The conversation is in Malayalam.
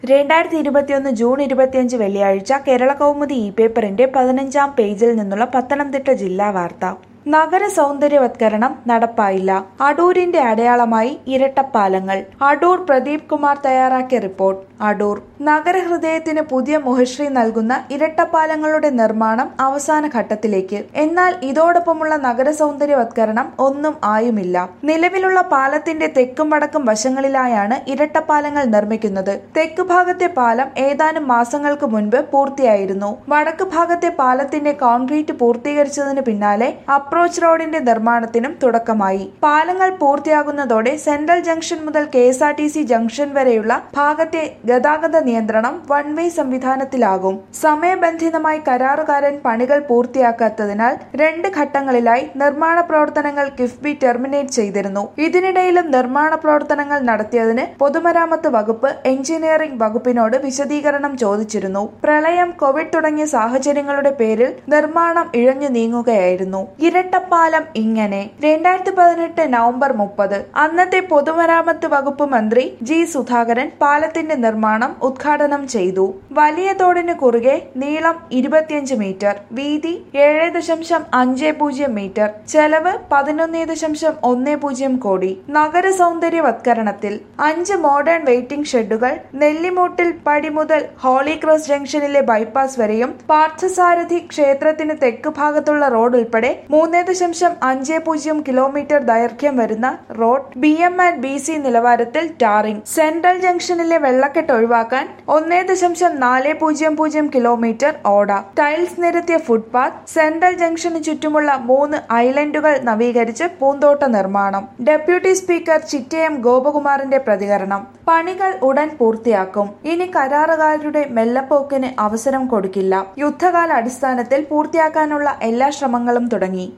രണ്ടായിരത്തി ഇരുപത്തിയൊന്ന് ജൂൺ ഇരുപത്തിയഞ്ച് വെള്ളിയാഴ്ച കേരള കൗമുദി ഇ പേപ്പറിന്റെ പതിനഞ്ചാം പേജിൽ നിന്നുള്ള പത്തനംതിട്ട ജില്ലാ വാർത്ത നഗര സൗന്ദര്യവത്കരണം നടപ്പായില്ല അടൂരിന്റെ അടയാളമായി ഇരട്ടപ്പാലങ്ങൾ അടൂർ പ്രദീപ് കുമാർ തയ്യാറാക്കിയ റിപ്പോർട്ട് അടൂർ നഗരഹൃദയത്തിന് പുതിയ മുഖശ്രീ നൽകുന്ന ഇരട്ടപ്പാലങ്ങളുടെ നിർമ്മാണം അവസാന ഘട്ടത്തിലേക്ക് എന്നാൽ ഇതോടൊപ്പമുള്ള നഗര സൗന്ദര്യവത്കരണം ഒന്നും ആയുമില്ല നിലവിലുള്ള പാലത്തിന്റെ തെക്കും വടക്കും വശങ്ങളിലായാണ് ഇരട്ടപ്പാലങ്ങൾ നിർമ്മിക്കുന്നത് തെക്ക് ഭാഗത്തെ പാലം ഏതാനും മാസങ്ങൾക്ക് മുൻപ് പൂർത്തിയായിരുന്നു വടക്ക് ഭാഗത്തെ പാലത്തിന്റെ കോൺക്രീറ്റ് പൂർത്തീകരിച്ചതിന് പിന്നാലെ അപ്രോച്ച് റോഡിന്റെ നിർമ്മാണത്തിനും തുടക്കമായി പാലങ്ങൾ പൂർത്തിയാകുന്നതോടെ സെൻട്രൽ ജംഗ്ഷൻ മുതൽ K S R T C junction വരെയുള്ള ഭാഗത്തെ ഗതാഗത നിയന്ത്രണം വൺ വേ സംവിധാനത്തിലാകും സമയബന്ധിതമായി കരാറുകാരൻ പണികൾ പൂർത്തിയാക്കാത്തതിനാൽ രണ്ട് ഘട്ടങ്ങളിലായി നിർമ്മാണ പ്രവർത്തനങ്ങൾ കിഫ്ബി ടെർമിനേറ്റ് ചെയ്തിരുന്നു ഇതിനിടയിലും നിർമ്മാണ പ്രവർത്തനങ്ങൾ നടത്തിയതിന് പൊതുമരാമത്ത് വകുപ്പ് എഞ്ചിനീയറിംഗ് വകുപ്പിനോട് വിശദീകരണം ചോദിച്ചിരുന്നു പ്രളയം കോവിഡ് തുടങ്ങിയ സാഹചര്യങ്ങളുടെ പേരിൽ നിർമ്മാണം ഇഴഞ്ഞു നീങ്ങുകയായിരുന്നു ഇരട്ടപ്പാലം ഇങ്ങനെ രണ്ടായിരത്തി പതിനെട്ട് നവംബർ മുപ്പത് അന്നത്തെ പൊതുമരാമത്ത് വകുപ്പ് മന്ത്രി ജി സുധാകരൻ പാലത്തിന്റെ നിർമ്മാണം ഉദ്ഘാടനം ചെയ്തു വലിയ തോടിന് കുറുകെ നീളം ഇരുപത്തിയഞ്ച് മീറ്റർ വീതി ഏഴ് ദശാംശം അഞ്ച് പൂജ്യം മീറ്റർ ചെലവ് പതിനൊന്ന് ദശാംശം ഒന്ന് പൂജ്യം കോടി നഗര സൗന്ദര്യവത്കരണത്തിൽ അഞ്ച് മോഡേൺ വെയിറ്റിംഗ് ഷെഡുകൾ നെല്ലിമൂട്ടിൽ പടി മുതൽ ഹോളി ക്രോസ് ജംഗ്ഷനിലെ ബൈപ്പാസ് വരെയും പാർത്ഥസാരഥി ക്ഷേത്രത്തിന് തെക്ക് ഭാഗത്തുള്ള റോഡ് ഉൾപ്പെടെ മൂന്ന് ദശാംശം അഞ്ച് പൂജ്യം കിലോമീറ്റർ ദൈർഘ്യം വരുന്ന road B M and B C നിലവാരത്തിൽ ടാറിംഗ് സെൻട്രൽ ജംഗ്ഷനിലെ വെള്ളക്കെട്ട് ഒഴിവാക്കാൻ ഒന്നേ ദശാംശം നാല് പൂജ്യം പൂജ്യം കിലോമീറ്റർ ഓട ടൈൽസ് നിരത്തിയ ഫുട്പാത്ത് സെൻട്രൽ ജംഗ്ഷന് ചുറ്റുമുള്ള മൂന്ന് ഐലൻഡുകൾ നവീകരിച്ച് പൂന്തോട്ട നിർമ്മാണം ഡെപ്യൂട്ടി സ്പീക്കർ ചിറ്റയം ഗോപകുമാറിന്റെ പ്രതികരണം പണികൾ ഉടൻ പൂർത്തിയാക്കും ഇനി കരാറുകാരുടെ മെല്ലപ്പോക്കിന് അവസരം കൊടുക്കില്ല യുദ്ധകാല അടിസ്ഥാനത്തിൽ പൂർത്തിയാക്കാനുള്ള എല്ലാ ശ്രമങ്ങളും തുടങ്ങി